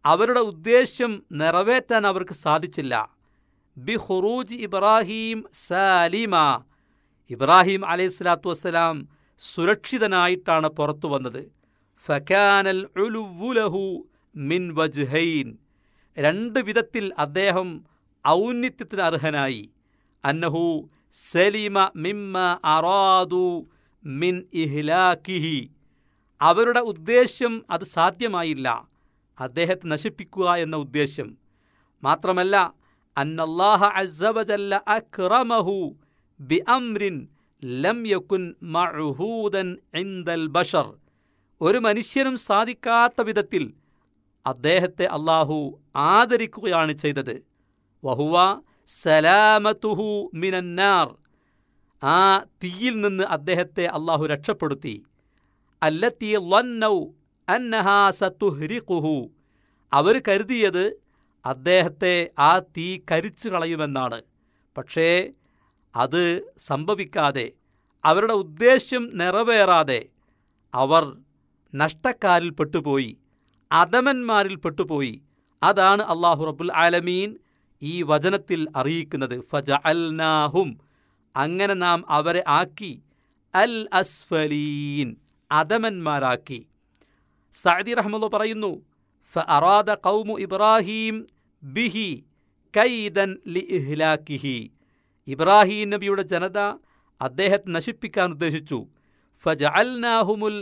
അവരുടെ ഉദ്ദേശ്യം നിറവേറ്റാൻ അവർക്ക് സാധിച്ചില്ല ബി ഖുറൂജ് ഇബ്രാഹിം സാലിമ ഇബ്രാഹിം അലൈഹി സ്വലാത്തു വസ്സലാം സുരക്ഷിതനായിട്ടാണ് പുറത്തു വന്നത് ഫക്കാനൽ ഉലുവുലഹു മിൻ വജ്ഹൈൻ രണ്ട് വിധത്തിൽ അദ്ദേഹം ഔന്നിത്യത്തിന് അർഹനായി അന്നഹു സലിമ മിമ്മ അറാദു മിൻ ഇഹ്ലാക്കിഹി അവരുടെ ഉദ്ദേശ്യം അത് സാധ്യമായില്ല അദ്ദേഹത്തെ നശിപ്പിക്കുക എന്ന ഉദ്ദേശ്യം മാത്രമല്ല അന്നല്ലാഹ അസ്സവജല്ല അക്റമഹു ബി അംരിൻ ലം യക്കുൻ മഅഹൂദൻ ഇൻദൽ ബഷർ ഒരു മനുഷ്യനും സാധിക്കാത്ത വിധത്തിൽ അദ്ദേഹത്തെ അള്ളാഹു ആദരിക്കുകയാണ് ചെയ്തത് വഹുവ സലാമത്തുഹു മിനന്നാർ ആ തീയിൽ നിന്ന് അദ്ദേഹത്തെ അള്ളാഹു രക്ഷപ്പെടുത്തി അല്ലത്തി ലന്നൗ അന്നഹാ സത്തുഹ്രിഖുഹു അവർ കരുതിയത് അദ്ദേഹത്തെ ആ തീ കരിച്ചു കളയുമെന്നാണ് പക്ഷേ അത് സംഭവിക്കാതെ അവരുടെ ഉദ്ദേശ്യം നിറവേറാതെ അവർ നഷ്ടക്കാരിൽ പെട്ടുപോയി അധമന്മാരിൽ പെട്ടുപോയി അതാണ് അള്ളാഹു റബ്ബുൽ ആലമീൻ ഈ വചനത്തിൽ അറിയിക്കുന്നത് ഫജ അൽനാഹും അങ്ങനെ നാം അവരെ ആക്കി അൽ അസ്ഫലീൻ അധമന്മാരാക്കി സഅദി റഹ്മുള്ള പറയുന്നു ഫ അറാദ കൗമു ഇബ്രാഹിം ബിഹി കൈദൻ ലി ഇഹ്ലാക്കിഹി ഇബ്രാഹിം നബിയുടെ ജനത അദ്ദേഹത്തെ നശിപ്പിക്കാൻ ഉദ്ദേശിച്ചു ഫജഅൽനാഹുമുൽ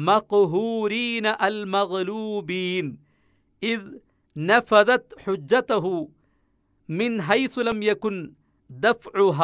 മഖ്ഹൂരീന അൽ മഗ്ലൂബീൻ ഇദ് നഫദത് ഹുജ്ജതഹു മിൻ ഹൈസുലം യകുൻ ദഫ്ഉഹ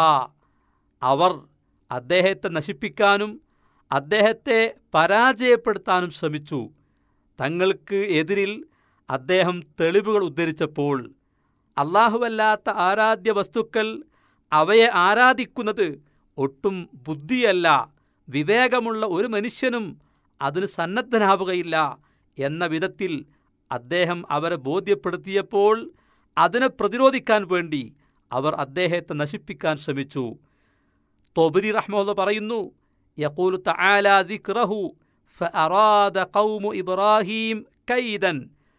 അവർ അദ്ദേഹത്തെ നശിപ്പിക്കാനും അദ്ദേഹത്തെ പരാജയപ്പെടുത്താനും ശ്രമിച്ചു തങ്ങൾക്ക് എതിരിൽ അദ്ദേഹം തെളിവുകൾ ഉദ്ധരിച്ചപ്പോൾ അള്ളാഹുവല്ലാത്ത ആരാധ്യ വസ്തുക്കൾ അവയെ ആരാധിക്കുന്നത് ഒട്ടും ബുദ്ധിയല്ല വിവേകമുള്ള ഒരു മനുഷ്യനും അതിന് സന്നദ്ധനാവുകയില്ല എന്ന വിധത്തിൽ അദ്ദേഹം അവരെ ബോധ്യപ്പെടുത്തിയപ്പോൾ അതിനെ പ്രതിരോധിക്കാൻ വേണ്ടി അവർ അദ്ദേഹത്തെ നശിപ്പിക്കാൻ ശ്രമിച്ചു തൊബരി റഹ്മുള്ള പറയുന്നു യഖൂലു തആല ദിക്റഹു فأراد قوم إبراهيم كيدا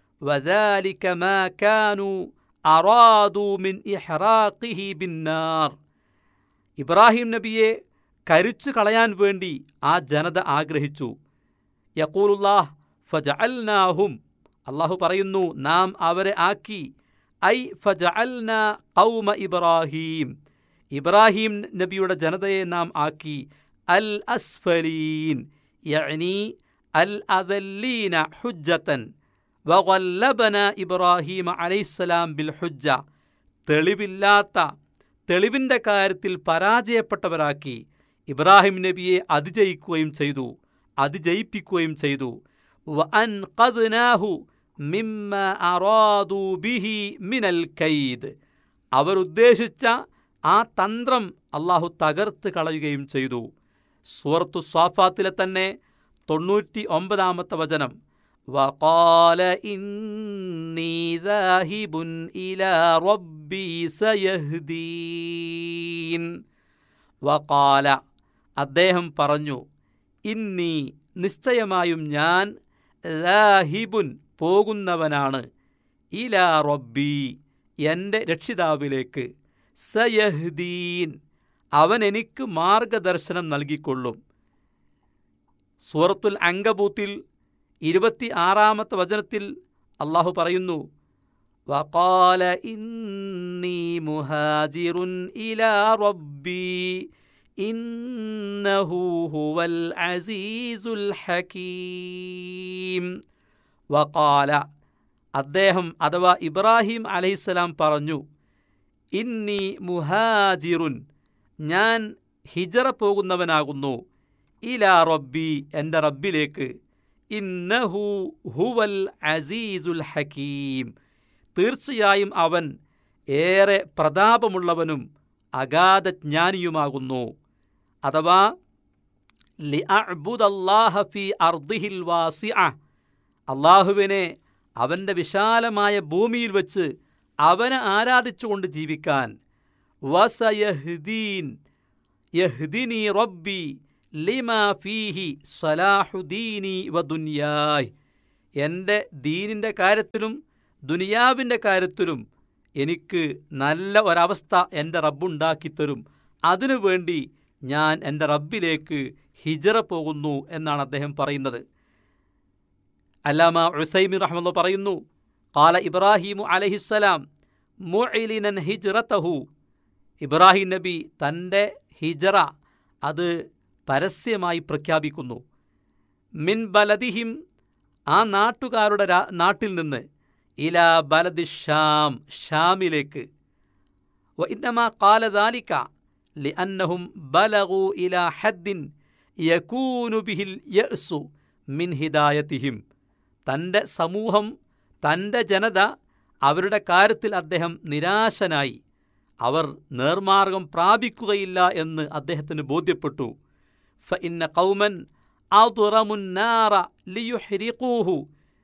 وذلك ما كانوا أرادوا من إحراقه بالنار ഇബ്രാഹിം നബിയെ കരിച്ചു കളയാൻ വേണ്ടി ആ ജനത ആഗ്രഹിച്ചു യക്കൂലുല്ലാഹ് ഫജഅൽനാഹും അള്ളാഹു പറയുന്നു നാം അവരെ ആക്കി ഐ ഫജഅൽന ഖൗമ ഇബ്രാഹിം ഇബ്രാഹിം നബിയുടെ ജനതയെ നാം ആക്കി അൽ അസ്ഫലീൻ യഅനി അൽ അദല്ലീന ഹുജ്ജത്തൻ വഗല്ലബന ഇബ്രാഹിം അലൈഹിസ്സലാം ബിൽ ഹുജ്ജ തെളിവില്ലാത്ത തെളിവിൻ്റെ കാര്യത്തിൽ പരാജയപ്പെട്ടവരാക്കി ഇബ്രാഹിം നബിയെ അതിജയിക്കുകയും ചെയ്തു അതിജയിപ്പിക്കുകയും ചെയ്തു വഅൻഖദ്നാഹു മിമ്മ അറാദു ബിഹി മിനൽ കൈദ് അവരുദ്ദേശിച്ച ആ തന്ത്രം അള്ളാഹു തകർത്ത് കളയുകയും ചെയ്തു സൂറത്തു സ്വാഫാത്തിലെ തന്നെ തൊണ്ണൂറ്റി ഒമ്പതാമത്തെ വചനം വഖാല ഇന്നി ദാഹിബുൻ ഇലാ റബ്ബി സയഹ്ദീൻ വഖാല അദ്ദേഹം പറഞ്ഞു ഇന്നി നിശ്ചയമായും ഞാൻ ദാഹിബുൻ പോകുന്നവനാണ് ഇലാ റബ്ബി എൻ്റെ രക്ഷിതാവിലേക്ക് സയഹ്ദീൻ അവൻ എനിക്ക് മാർഗദർശനം നൽകിക്കൊള്ളും സൂറത്തുൽ അങ്കബൂത്തിൽ ഇരുപത്തി ആറാമത്തെ വചനത്തിൽ അള്ളാഹു പറയുന്നു വഖാല ഇന്നി മുഹാജിറുൻ ഇലാ റബ്ബി ഇന്നഹു ഹുവൽ അസീസുൽ ഹകീം വഖാല അദ്ദേഹം അഥവാ ഇബ്രാഹിം അലൈഹിസ്സലാം പറഞ്ഞു ഇന്നി മുഹാജിറുൻ ഞാൻ ഹിജറ പോകുന്നവനാകുന്നു ഇലാ റബ്ബി എൻ്റെ റബ്ബിലേക്ക് ഇന്നഹു ഹുവൽ അസീസുൽ ഹക്കീം തീർച്ചയായും അവൻ ഏറെ പ്രതാപമുള്ളവനും അഗാധജ്ഞാനിയുമാകുന്നു അഥവാ ലിഅഅ്ബുദല്ലാഹ ഫീ അർദിഹിൽ വാസിഅ അള്ളാഹുവിനെ അവൻ്റെ വിശാലമായ ഭൂമിയിൽ വച്ച് അവനെ ആരാധിച്ചുകൊണ്ട് ജീവിക്കാൻ വസയഹ്ദീൻ യഹ്ദിനി റബ്ബി ലിമാ ഫീഹി സലാഹുദീനി വദുനിയായ് എൻ്റെ ദീനിൻ്റെ കാര്യത്തിലും ദുനിയാവിൻ്റെ കാര്യത്തിലും എനിക്ക് നല്ല ഒരവസ്ഥ എൻ്റെ റബ്ബുണ്ടാക്കിത്തരും അതിനു വേണ്ടി ഞാൻ എൻ്റെ റബ്ബിലേക്ക് ഹിജറ പോകുന്നു എന്നാണ് അദ്ദേഹം പറയുന്നത് അല്ലാമ ഉസൈമി റഹ്മുള്ള പറയുന്നു കാല ഇബ്രാഹിമു അലഹിസ്സലാം മുഇലിനൻ ഹിജ്റത്തഹു ഇബ്രാഹിം നബി തൻ്റെ ഹിജറ അത് പരസ്യമായി പ്രഖ്യാപിക്കുന്നു മിൻ ബലദിഹിം ആ നാട്ടുകാരുടെ രാ- നാട്ടിൽ നിന്ന് ഇല ബലദി ഷാം ഷാമിലേക്ക് വ ഇന്നമാ കാല ദാലിക ലിഅന്നഹും ബലഗു ഇല ഹദ്ദിൻ യകൂനു ബിഹിൽ യഅ്സു മിൻ ഹിദായത്തിഹിം തൻ്റെ സമൂഹം തൻ്റെ ജനത അവരുടെ കാര്യത്തിൽ അദ്ദേഹം നിരാശനായി അവർ നേർമാർഗം പ്രാപിക്കുകയില്ല എന്ന് അദ്ദേഹത്തിന് ബോധ്യപ്പെട്ടു ഫ ഇന്ന കൗമൻ അദുറമുന്നാറ ലിയുഹ്രിഖൂഹു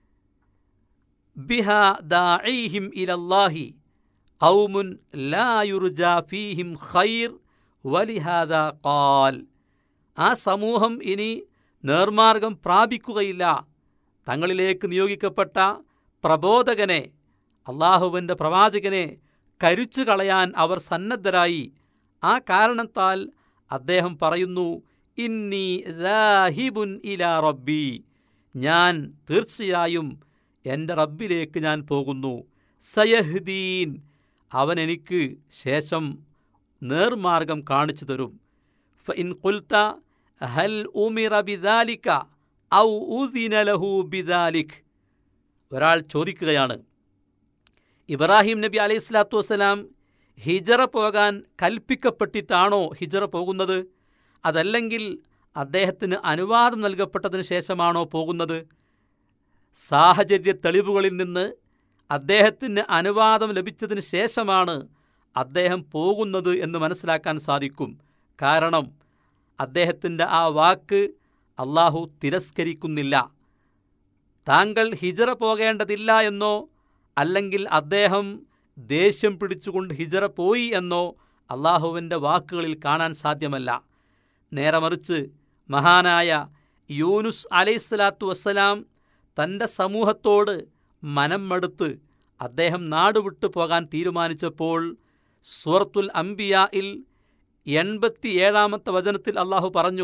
ബിഹ ദാഈഹിം ഇലല്ലാഹി ഖൗമുൻ ലാ യുർജാ ഫീഹിം ഖൈർ വലിഹാദ ഖാൽ ആ സമൂഹം ഇനി നേർമാർഗം പ്രാപിക്കുകയില്ല തങ്ങളിലേക്ക് നിയോഗിക്കപ്പെട്ട പ്രബോധകനെ അള്ളാഹുവിൻ്റെ പ്രവാചകനെ കരിച്ചു കളയാൻ അവർ സന്നദ്ധരായി ആ കാരണത്താൽ അദ്ദേഹം പറയുന്നു ഇന്നി ദാഹിബുൻ ഇലാ റബ്ബി ഞാൻ തീർച്ചയായും എൻ്റെ റബ്ബിലേക്ക് ഞാൻ പോകുന്നു സയഹ്ദീൻ അവൻ എനിക്ക് ശേഷം നേർമാർഗം കാണിച്ചു തരും ഫ ഇൻ കുൽത്ത ഹൽ ഉമിറ ബിദാലിക ഔ ഉദിന ലഹു ബിദാലിക് ഒരാൾ ചോദിക്കുകയാണ് ഇബ്രാഹിം നബി അലൈഹി സ്വലാത്തു വസ്സലാം ഹിജറ പോകാൻ കൽപ്പിക്കപ്പെട്ടിട്ടാണോ ഹിജറ പോകുന്നത് അതല്ലെങ്കിൽ അദ്ദേഹത്തിന് അനുവാദം നൽകപ്പെട്ടതിന് ശേഷമാണോ പോകുന്നത് സാഹചര്യ തെളിവുകളിൽ നിന്ന് അദ്ദേഹത്തിന് അനുവാദം ലഭിച്ചതിന് ശേഷമാണ് അദ്ദേഹം പോകുന്നത് എന്ന് മനസ്സിലാക്കാൻ സാധിക്കും കാരണം അദ്ദേഹത്തിൻ്റെ ആ വാക്ക് അള്ളാഹു തിരസ്കരിക്കുന്നില്ല താങ്കൾ ഹിജറ പോകേണ്ടതില്ല എന്നോ അല്ലെങ്കിൽ അദ്ദേഹം ദേഷ്യം പിടിച്ചുകൊണ്ട് ഹിജറ പോയി എന്നോ അള്ളാഹുവിൻ്റെ വാക്കുകളിൽ കാണാൻ സാധ്യമല്ല നേരെ മറിച്ച് മഹാനായ യൂനുസ് അലൈഹിസ്സലാത്തു വസ്സലാം തൻ്റെ സമൂഹത്തോട് മനം മടുത്ത് അദ്ദേഹം നാടുവിട്ടു പോകാൻ തീരുമാനിച്ചപ്പോൾ സൂറത്തുൽ അംബിയായിൽ എൺപത്തിയേഴാമത്തെ വചനത്തിൽ അള്ളാഹു പറഞ്ഞു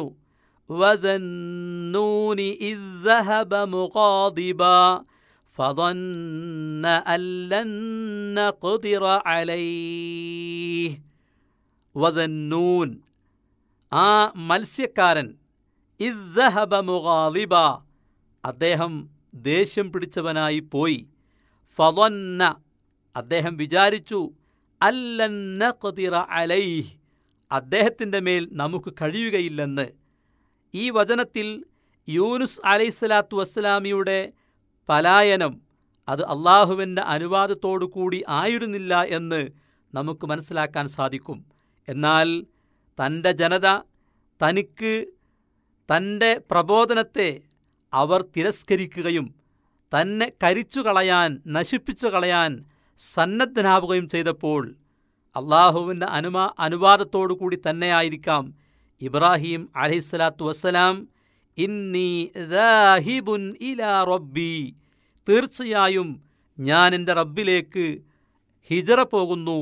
വദന്നൂനി ഇദ് ذهب مغاضبا فظن أن لن نقدر عليه വദന്നൂൻ ആ മത്സ്യക്കാരൻ ഇദ്ദഹബ മുഗാലിബ അദ്ദേഹം ദേഷ്യം പിടിച്ചവനായി പോയി ഫതൊന്ന അദ്ദേഹം വിചാരിച്ചു അല്ലന്ന ഖദിറ അലൈഹ് അദ്ദേഹത്തിൻ്റെ മേൽ നമുക്ക് കഴിയുകയില്ലെന്ന് ഈ വചനത്തിൽ യൂനുസ് അലൈഹിസ്സലാത്തു വസ്സലാമിയുടെ പലായനം അത് അള്ളാഹുവിൻ്റെ അനുവാദത്തോടു കൂടി ആയിരുന്നില്ല എന്ന് നമുക്ക് മനസ്സിലാക്കാൻ സാധിക്കും എന്നാൽ തൻ്റെ ജനത തനിക്ക് തൻ്റെ പ്രബോധനത്തെ അവർ തിരസ്കരിക്കുകയും തന്നെ കരിച്ചു കളയാൻ നശിപ്പിച്ചു കളയാൻ സന്നദ്ധനാവുകയും ചെയ്തപ്പോൾ അള്ളാഹുവിൻ്റെ അനുമാ അനുവാദത്തോടു കൂടി തന്നെയായിരിക്കാം ഇബ്രാഹിം അലഹിസ്സലാത്തു വസ്സലാം ഇന്നി ദാഹിബുൻ ഇലാ റബ്ബി തീർച്ചയായും ഞാൻ എൻ്റെ റബ്ബിലേക്ക് ഹിജറ പോകുന്നു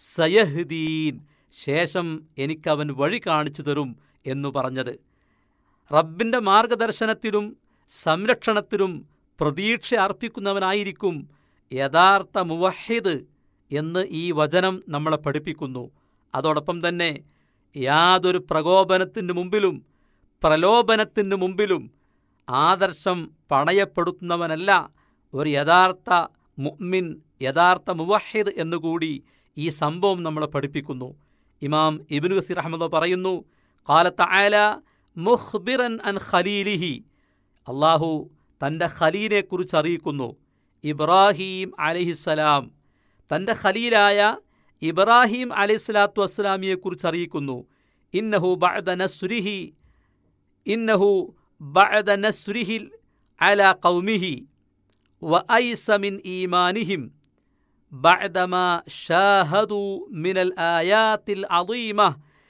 സയഹ്ദീൻ ശേഷം എനിക്കവൻ വഴി കാണിച്ചു തരും എന്നു പറഞ്ഞത് റബ്ബിൻ്റെ മാർഗദർശനത്തിലും സംരക്ഷണത്തിലും പ്രതീക്ഷ അർപ്പിക്കുന്നവനായിരിക്കും യഥാർത്ഥ മുവഹിദ് എന്ന് ഈ വചനം നമ്മളെ പഠിപ്പിക്കുന്നു അതോടൊപ്പം തന്നെ യാതൊരു പ്രകോപനത്തിനു മുമ്പിലും പ്രലോഭനത്തിനു മുമ്പിലും ആദർശം പണയപ്പെടുത്തുന്നവനല്ല ഒരു യഥാർത്ഥ മുഅ്മിൻ യഥാർത്ഥ മുവഹിദ് എന്നുകൂടി ഈ സംഭവം നമ്മളെ പഠിപ്പിക്കുന്നു ഇമാം ഇബ്നു ഗസീർ അഹമ്മദ് പറയുന്നു കാലത്ത് ആല മുഖ്ബിറൻ അൻ ഖലീലിഹി അള്ളാഹു തൻ്റെ ഖലീലിനെക്കുറിച്ച് അറിയിക്കുന്നു ഇബ്രാഹീം അലഹിസ്സലാം തൻ്റെ ഖലീലായ ഇബ്രാഹിം അലൈഹിസ്സലാത്തു വസ്സലാമിയെക്കുറിച്ച് അറിയിക്കുന്നു ഇന്നഹു ബഅദ നസ്രിഹി ഇന്നഹു ബഅദ നസ്രിഹി അല ഖൗമിഹി وأيس من إيمانهم بعدما شاهدوا من الآيات العظيمة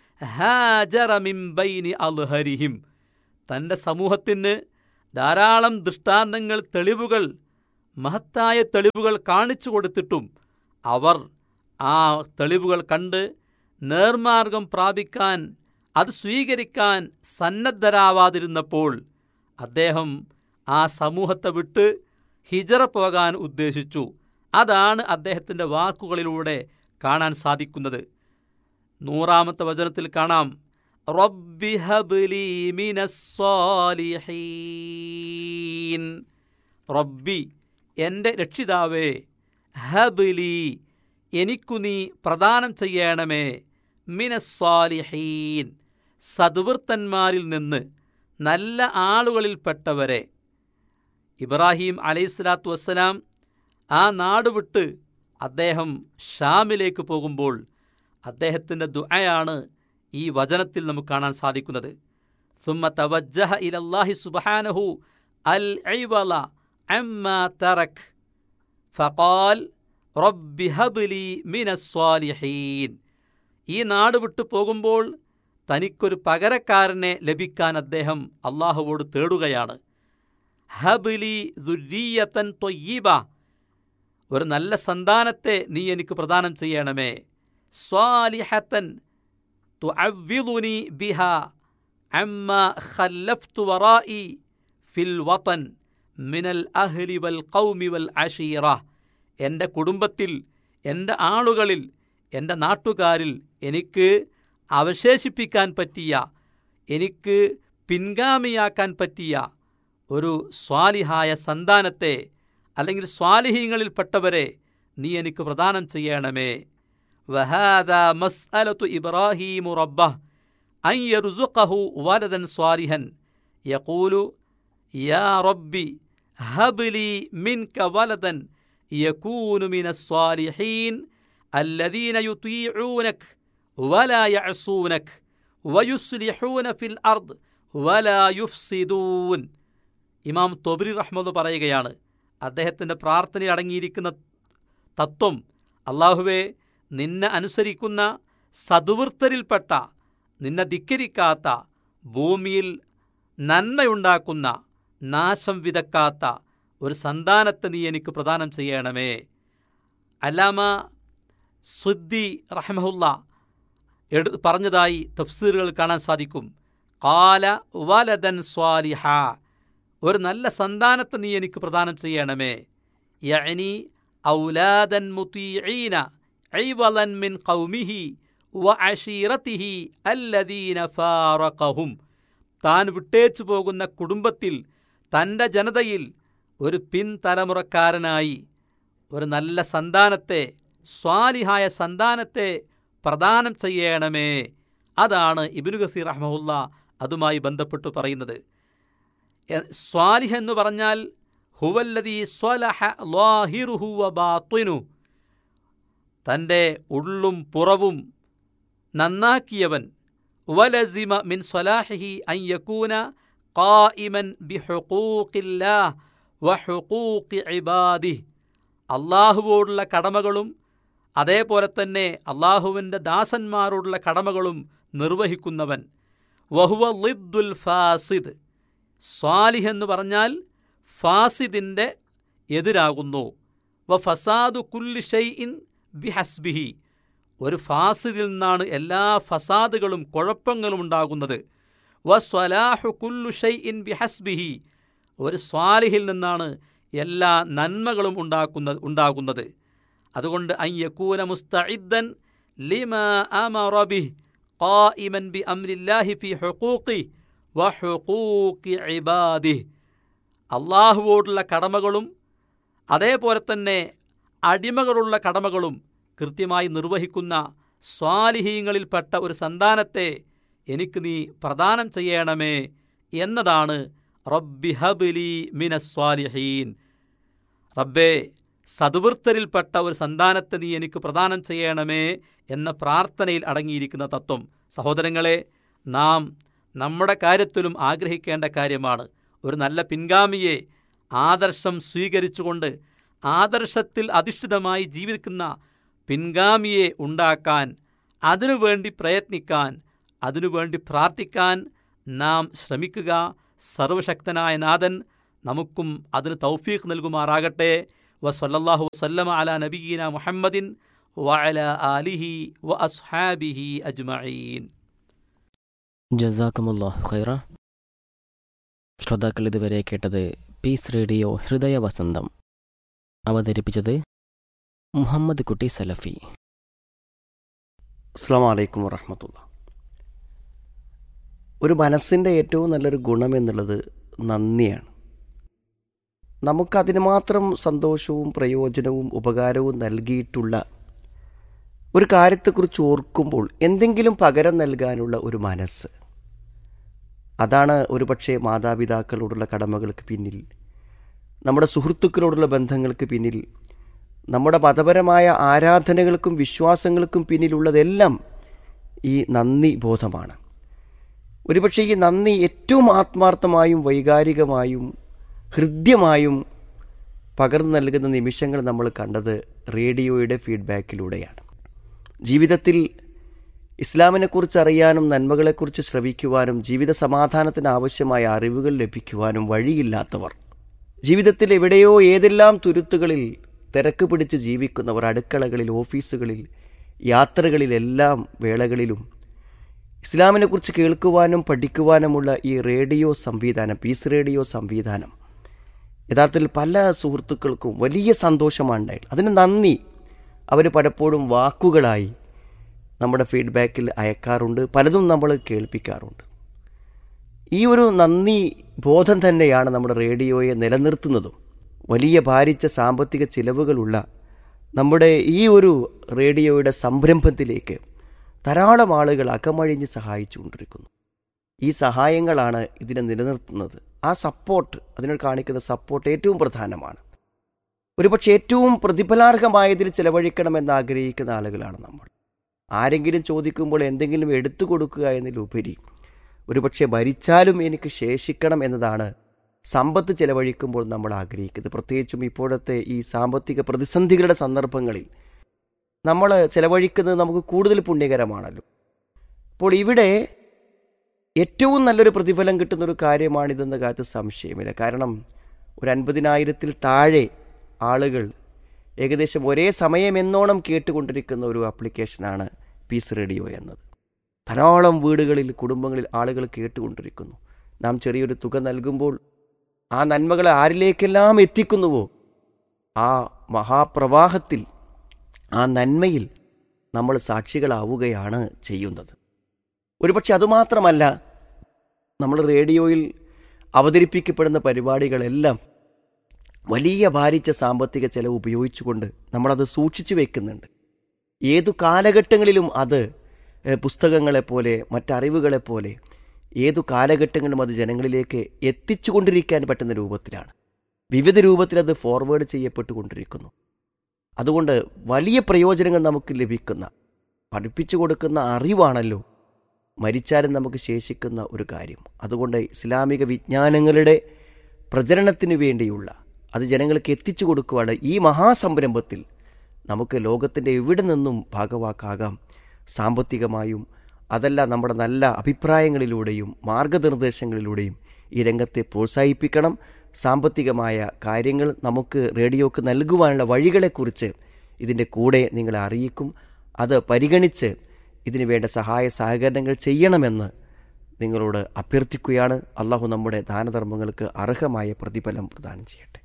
هاجر من بين أظهرهم തൻ്റെ സമൂഹത്തിന് ധാരാളം ദൃഷ്ടാന്തങ്ങൾ തെളിവുകൾ മഹത്തായ തെളിവുകൾ കാണിച്ചു കൊടുത്തിട്ടും അവർ ആ തെളിവുകൾ കണ്ട് നേർമാർഗം പ്രാപിക്കാൻ അത് സ്വീകരിക്കാൻ സന്നദ്ധരാവാതിരുന്നപ്പോൾ അദ്ദേഹം ആ സമൂഹത്തെ വിട്ട് ഹിജറ പോകാൻ ഉദ്ദേശിച്ചു അതാണ് അദ്ദേഹത്തിൻ്റെ വാക്കുകളിലൂടെ കാണാൻ സാധിക്കുന്നത് നൂറാമത്തെ വചനത്തിൽ കാണാം റബ്ബി ഹബ്ലി മിനസ്സാലിഹീൻ റബ്ബി എൻ്റെ രക്ഷിതാവേ ഹബ്ലി എനിക്കു നീ പ്രദാനം ചെയ്യണമേ മിനസ്സാലിഹീൻ സദ്വൃത്തന്മാരിൽ നിന്ന് നല്ല ആളുകളിൽപ്പെട്ടവരെ ഇബ്രാഹിം അലൈഹിസ്സലാത്തു വസ്സലാം ആ നാട് വിട്ട് അദ്ദേഹം ഷാമിലേക്ക് പോകുമ്പോൾ അദ്ദേഹത്തിൻ്റെ ദുആയാണ് ഈ വചനത്തിൽ നമുക്ക് കാണാൻ സാധിക്കുന്നത് സുമ്മ തവജ്ജഹ ഇലല്ലാഹി സുബ്ഹാനഹു അൽ ഐവല അമ്മ തറക് ഫഖാൽ റബ്ബി ഹബ്ലി മിനസ്സാലിഹീൻ ഈ നാട് വിട്ടു പോകുമ്പോൾ തനിക്കൊരു പകരക്കാരനെ ലഭിക്കാൻ അദ്ദേഹം അള്ളാഹുവോട് തേടുകയാണ് ഹബ്ലി ദുരീയത്തൻ തൊയ്യീബ ഒരു നല്ല സന്താനത്തെ നീ എനിക്ക് പ്രദാനം ചെയ്യണമേ സ്വാലിഹത്തൻ തുഅവ്വിദുനി ബിഹ അമ്മ ഖല്ലഫ്തു വറായി ഫിൽ വതൻ മിനൽ അഹ്ലി വൽ ഖൗമി വൽ അഷീറ എൻ്റെ കുടുംബത്തിൽ എൻ്റെ ആളുകളിൽ എൻ്റെ നാട്ടുകാരിൽ എനിക്ക് അവശേഷിപ്പിക്കാൻ പറ്റിയ എനിക്ക് പിൻഗാമിയാക്കാൻ പറ്റിയ ഒരു സ്വാലിഹായ സന്താനത്തെ അല്ലെങ്കിൽ സ്വാലിഹീങ്ങളിൽപ്പെട്ടവരെ നീ എനിക്ക് പ്രദാനം ചെയ്യണമേ വഹാദ മസ്അലത്തു ഇബ്രാഹീമു റബ്ബഹ് അൻ യർസുഖഹു വലദൻ സ്വാലിഹൻ യഖൂലു യാ റബ്ബി ഹബ്ലി മിൻക വലദൻ യകൂനു മിനസ്സാലിഹീൻ الذين يطيعونك ولا يعصونك ويصلحون في الأرض ولا يفسدون ഇമാം തൊബരി റഹ്മദ് പറയുകയാണ് അദ്ദേഹത്തിൻ്റെ പ്രാർത്ഥനയിൽ അടങ്ങിയിരിക്കുന്ന തത്വം അള്ളാഹുവെ നിന്നെ അനുസരിക്കുന്ന സതുവൃത്തരിൽപ്പെട്ട നിന്നെ ധിക്കരിക്കാത്ത ഭൂമിയിൽ നന്മയുണ്ടാക്കുന്ന നാശം വിതക്കാത്ത ഒരു സന്താനത്തെ നീ എനിക്ക് പ്രദാനം ചെയ്യണമേ അല്ലാമ സുദ്ദി റഹ്മഹുല്ല എടു പറഞ്ഞതായി തഫ്സീറുകൾ കാണാൻ സാധിക്കും കാല വലദൻ സ്വാലിഹ ഒരു നല്ല സന്താനത്തെ നീ എനിക്ക് പ്രദാനം ചെയ്യണമേ യഅനി ഔലാദൻ മുതീഈന ഐവലൻ മിൻ ഖൗമിഹി വ അഷീറത്തിഹി അല്ലദീന ഫാറഖഹും താൻ വിട്ടേച്ചു പോകുന്ന കുടുംബത്തിൽ തൻ്റെ ജനതയിൽ ഒരു പിൻതലമുറക്കാരനായി ഒരു നല്ല സന്താനത്തെ സ്വാലിഹായ സന്താനത്തെ പ്രദാനം ചെയ്യണമേ അതാണ് ഇബിനു ഗസീർ റഹ്മുല്ല അതുമായി ബന്ധപ്പെട്ട് പറയുന്നത് സ്വാലിഹ് എന്ന് പറഞ്ഞാൽ ഹുവല്ലദീ സ്വലഹ ലാഹിറുഹു വ ബാത്തിനു തൻ്റെ ഉള്ളും പുറവും നന്നാക്കിയവൻ വലസിമ മിൻ സ്വലാഹിഹി അൻ യകൂന ഖായിമൻ ബിഹുഖൂഖില്ലാഹ് വഹുഖൂഖി ഇബാദിഹ് അള്ളാഹുവോടുള്ള കടമകളും അതേപോലെ തന്നെ അള്ളാഹുവിൻ്റെ ദാസന്മാരോടുള്ള കടമകളും നിർവഹിക്കുന്നവൻ വഹുവ ലിദ്ദുൽ ഫാസിദ് സ്വാലിഹ് എന്ന് പറഞ്ഞാൽ ഫാസിദിൻ്റെ എതിരാകുന്നു വ ഫസാദു കുല്ലി ഷൈഇൻ ബിഹസ്ബിഹി ഒരു ഫാസിദിൽ നിന്നാണ് എല്ലാ ഫസാദുകളും കുഴപ്പങ്ങളും ഉണ്ടാകുന്നത് വ സ്വലാഹു കുല്ലു ഷൈഇൻ ബിഹസ്ബിഹി ഒരു സ്വാലിഹിൽ നിന്നാണ് എല്ലാ നന്മകളും ഉണ്ടാക്കുന്ന ഉണ്ടാകുന്നത് അതുകൊണ്ട് അയ്യക്കൂന മുസ്തഇദ്ദൻ ലിമ അമറബിഹ് ഖായിമൻ ബി അംരില്ലാഹി ഫി ഹുഖൂഖി വ ഹുഖൂഖി ഇബാദിഹ് അള്ളാഹുവോടുള്ള കടമകളും അതേപോലെ തന്നെ അടിമകളുള്ള കടമകളും കൃത്യമായി നിർവഹിക്കുന്ന സ്വാലിഹീങ്ങളിൽപ്പെട്ട ഒരു സന്താനത്തെ എനിക്ക് നീ പ്രദാനം ചെയ്യണമേ എന്നതാണ് റബ്ബി ഹബ്ലി മിനസ്വാലിഹീൻ റബ്ബേ സതുവൃത്തരിൽപ്പെട്ട ഒരു സന്താനത്തെ നീ എനിക്ക് പ്രദാനം ചെയ്യണമേ എന്ന പ്രാർത്ഥനയിൽ അടങ്ങിയിരിക്കുന്ന തത്വം സഹോദരങ്ങളെ നാം നമ്മുടെ കാര്യത്തിലും ആഗ്രഹിക്കേണ്ട കാര്യമാണ് ഒരു നല്ല പിൻഗാമിയെ ആദർശം സ്വീകരിച്ചുകൊണ്ട് ആദർശത്തിൽ അധിഷ്ഠിതമായി ജീവിക്കുന്ന പിൻഗാമിയെ ഉണ്ടാക്കാൻ അതിനുവേണ്ടി പ്രയത്നിക്കാൻ അതിനുവേണ്ടി പ്രാർത്ഥിക്കാൻ നാം ശ്രമിക്കുക സർവശക്തനായ നാഥൻ നമുക്കും അതിന് തൗഫീഖ് നൽകുമാറാകട്ടെ വസല്ലല്ലാഹു വസല്ലമ അലാ നബിയീന മുഹമ്മദിൻ വഅല ആലിഹി വ അസ്ഹാബിഹി അജ്മഈൻ ജസാക്കുമുല്ലാഹു ഖൈറ ശ്രോതാക്കൾ ഇതുവരെ കേട്ടത് പീസ് റേഡിയോ ഹൃദയ വസന്തം അവതരിപ്പിച്ചത് മുഹമ്മദ് കുട്ടി സലഫി അസ്സാം വലൈക്കും വറഹമത്തുള്ള ഒരു മനസ്സിൻ്റെ ഏറ്റവും നല്ലൊരു ഗുണം എന്നുള്ളത് നന്ദിയാണ് നമുക്കതിന് മാത്രം സന്തോഷവും പ്രയോജനവും ഉപകാരവും നൽകിയിട്ടുള്ള ഒരു കാര്യത്തെക്കുറിച്ച് ഓർക്കുമ്പോൾ എന്തെങ്കിലും പകരം നൽകാനുള്ള ഒരു മനസ്സ് അതാണ് ഒരുപക്ഷെ മാതാപിതാക്കളോടുള്ള കടമകൾക്ക് പിന്നിൽ നമ്മുടെ സുഹൃത്തുക്കളോടുള്ള ബന്ധങ്ങൾക്ക് പിന്നിൽ നമ്മുടെ മതപരമായ ആരാധനകൾക്കും വിശ്വാസങ്ങൾക്കും പിന്നിലുള്ളതെല്ലാം ഈ നന്ദി ബോധമാണ് ഒരുപക്ഷെ ഈ നന്ദി ഏറ്റവും ആത്മാർത്ഥമായും വൈകാരികമായും ഹൃദ്യമായും പകർന്നു നൽകുന്ന നിമിഷങ്ങൾ നമ്മൾ കണ്ടത് റേഡിയോയുടെ ഫീഡ്ബാക്കിലൂടെയാണ് ജീവിതത്തിൽ ഇസ്ലാമിനെക്കുറിച്ച് അറിയാനും നന്മകളെക്കുറിച്ച് ശ്രവിക്കുവാനും ജീവിത സമാധാനത്തിന് ആവശ്യമായ അറിവുകൾ ലഭിക്കുവാനും വഴിയില്ലാത്തവർ ജീവിതത്തിൽ എവിടെയോ ഏതെല്ലാം തുരുത്തുകളിൽ തിരക്ക് പിടിച്ച് ജീവിക്കുന്നവർ അടുക്കളകളിൽ ഓഫീസുകളിൽ യാത്രകളിലെല്ലാം വേളകളിലും ഇസ്ലാമിനെക്കുറിച്ച് കേൾക്കുവാനും പഠിക്കുവാനുമുള്ള ഈ റേഡിയോ സംവിധാനം പീസ് റേഡിയോ സംവിധാനം യഥാർത്ഥത്തിൽ പല സുഹൃത്തുക്കൾക്കും വലിയ സന്തോഷമാണ് ഉണ്ടായത് അതിന് നന്ദി അവർ പലപ്പോഴും വാക്കുകളായി നമ്മുടെ ഫീഡ്ബാക്കിൽ അയക്കാറുണ്ട് പലതും നമ്മൾ കേൾപ്പിക്കാറുണ്ട് ഈ ഒരു നന്ദി ബോധം തന്നെയാണ് നമ്മുടെ റേഡിയോയെ നിലനിർത്തുന്നതും വലിയ ഭാരിച്ച സാമ്പത്തിക ചിലവുകളുള്ള നമ്മുടെ ഈ ഒരു റേഡിയോയുടെ സംരംഭത്തിലേക്ക് ധാരാളം ആളുകൾ അകമഴിഞ്ഞ് സഹായിച്ചുകൊണ്ടിരിക്കുന്നു ഈ സഹായങ്ങളാണ് ഇതിനെ നിലനിർത്തുന്നത് ആ സപ്പോർട്ട് അതിനോട് കാണിക്കുന്ന സപ്പോർട്ട് ഏറ്റവും പ്രധാനമാണ് ഒരുപക്ഷെ ഏറ്റവും പ്രതിഫലാർഹമായതിൽ ചെലവഴിക്കണമെന്ന് ആഗ്രഹിക്കുന്ന ആളുകളാണ് നമ്മൾ ആരെങ്കിലും ചോദിക്കുമ്പോൾ എന്തെങ്കിലും എടുത്തു കൊടുക്കുക എന്നതിലുപരി ഒരുപക്ഷെ ഭരിച്ചാലും എനിക്ക് ശേഷിക്കണം എന്നതാണ് സമ്പത്ത് ചെലവഴിക്കുമ്പോൾ നമ്മൾ ആഗ്രഹിക്കുന്നത് പ്രത്യേകിച്ചും ഇപ്പോഴത്തെ ഈ സാമ്പത്തിക പ്രതിസന്ധികളുടെ സന്ദർഭങ്ങളിൽ നമ്മൾ ചെലവഴിക്കുന്നത് നമുക്ക് കൂടുതൽ പുണ്യകരമാണല്ലോ അപ്പോൾ ഇവിടെ ഏറ്റവും നല്ലൊരു പ്രതിഫലം കിട്ടുന്ന ഒരു കാര്യമാണിതെന്ന കാര്യത്തിൽ സംശയമില്ല കാരണം ഒരു അൻപതിനായിരത്തിൽ താഴെ ആളുകൾ ഏകദേശം ഒരേ സമയം എന്നോണം കേട്ടുകൊണ്ടിരിക്കുന്ന ഒരു ആപ്ലിക്കേഷനാണ് പീസ് റേഡിയോ എന്നത് ധാരാളം വീടുകളിൽ കുടുംബങ്ങളിൽ ആളുകൾ കേട്ടുകൊണ്ടിരിക്കുന്നു നാം ചെറിയൊരു തുക നൽകുമ്പോൾ ആ നന്മകളെ ആരിലേക്കെല്ലാം എത്തിക്കുന്നുവോ ആ മഹാപ്രവാഹത്തിൽ ആ നന്മയിൽ നമ്മൾ സാക്ഷികളാവുകയാണ് ചെയ്യുന്നത് ഒരുപക്ഷെ അതുമാത്രമല്ല നമ്മൾ റേഡിയോയിൽ അവതരിപ്പിക്കപ്പെടുന്ന പരിപാടികളെല്ലാം വലിയ ഭാരിച്ച സാമ്പത്തിക ചെലവ് ഉപയോഗിച്ചുകൊണ്ട് നമ്മളത് സൂക്ഷിച്ചു വെക്കുന്നുണ്ട് ഏതു കാലഘട്ടങ്ങളിലും അത് ഏഹ്, പുസ്തകങ്ങളെപ്പോലെ മറ്ററിവുകളെപ്പോലെ ഏതു കാലഘട്ടങ്ങളിലും അത് ജനങ്ങളിലേക്ക് എത്തിച്ചുകൊണ്ടിരിക്കാൻ പറ്റുന്ന രൂപത്തിലാണ് വിവിധ രൂപത്തിൽ അത് ഫോർവേഡ് ചെയ്യപ്പെട്ടുകൊണ്ടിരിക്കുന്നു അതുകൊണ്ട് വലിയ പ്രയോജനങ്ങൾ നമുക്ക് ലഭിക്കുന്ന പഠിപ്പിച്ചു കൊടുക്കുന്ന അറിവാണല്ലോ മരിച്ചാലും നമുക്ക് ശേഷിക്കുന്ന ഒരു കാര്യം അതുകൊണ്ട് ഇസ്ലാമിക വിജ്ഞാനങ്ങളുടെ പ്രചരണത്തിന് വേണ്ടിയുള്ള അത് ജനങ്ങൾക്ക് എത്തിച്ചു കൊടുക്കുവാണ് ഈ മഹാസംരംഭത്തിൽ നമുക്ക് ലോകത്തിൻ്റെ എവിടെ നിന്നും ഭാഗവാക്കാകാം സാമ്പത്തികമായും അതല്ല നമ്മുടെ നല്ല അഭിപ്രായങ്ങളിലൂടെയും മാർഗനിർദ്ദേശങ്ങളിലൂടെയും ഈ രംഗത്തെ പ്രോത്സാഹിപ്പിക്കണം സാമ്പത്തികമായ കാര്യങ്ങൾ നമുക്ക് റേഡിയോക്ക് നൽകുവാനുള്ള വഴികളെക്കുറിച്ച് ഇതിൻ്റെ കൂടെ നിങ്ങളെ അറിയിക്കും അത് പരിഗണിച്ച് ഇതിനു വേണ്ട സഹായ സഹകരണങ്ങൾ ചെയ്യണമെന്ന് നിങ്ങളോട് അഭ്യർത്ഥിക്കുകയാണ് അള്ളാഹു നമ്മുടെ ദാനധർമ്മങ്ങൾക്ക് അർഹമായ പ്രതിഫലം പ്രദാനം ചെയ്യട്ടെ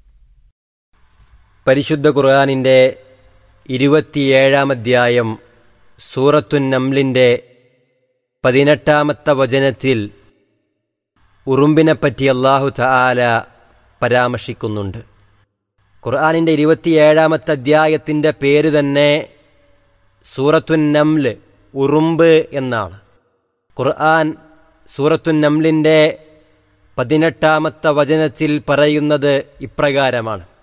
പരിശുദ്ധ ഖുർആാനിൻ്റെ ഇരുപത്തിയേഴാം അധ്യായം സൂറത്തുൻ നംലിൻ്റെ പതിനെട്ടാമത്തെ വചനത്തിൽ ഉറുമ്പിനെപ്പറ്റി അള്ളാഹു തആല പരാമർശിക്കുന്നുണ്ട് ഖുർആാനിൻ്റെ ഇരുപത്തിയേഴാമത്തെ അധ്യായത്തിൻ്റെ പേര് തന്നെ സൂറത്തുൻ നംല് ഉറുമ്പ് എന്നാണ് ഖുർആൻ സൂറത്തുൻ നംലിൻ്റെ പതിനെട്ടാമത്തെ വചനത്തിൽ പറയുന്നത് ഇപ്രകാരമാണ്